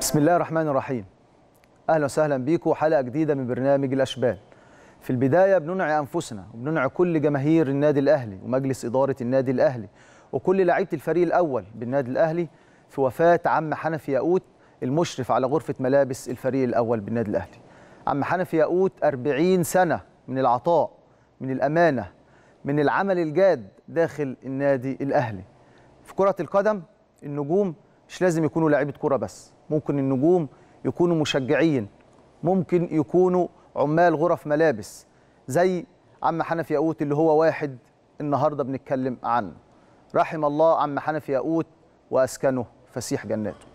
بسم الله الرحمن الرحيم اهلا وسهلا بيكم حلقه جديده من برنامج الاشبال في البدايه بننعي انفسنا وبننعي كل جماهير النادي الاهلي ومجلس اداره النادي الاهلي وكل لعيبه الفريق الاول بالنادي الاهلي في وفاه عم حنفي ياقوت المشرف على غرفه ملابس الفريق الاول بالنادي الاهلي عم حنفي ياقوت 40 سنه من العطاء من الامانه من العمل الجاد داخل النادي الاهلي في كره القدم النجوم مش لازم يكونوا لعيبه كره بس ممكن النجوم يكونوا مشجعين ممكن يكونوا عمال غرف ملابس زي عم حنفي ياقوت اللي هو واحد النهارده بنتكلم عنه رحم الله عم حنفي ياقوت واسكنه فسيح جناته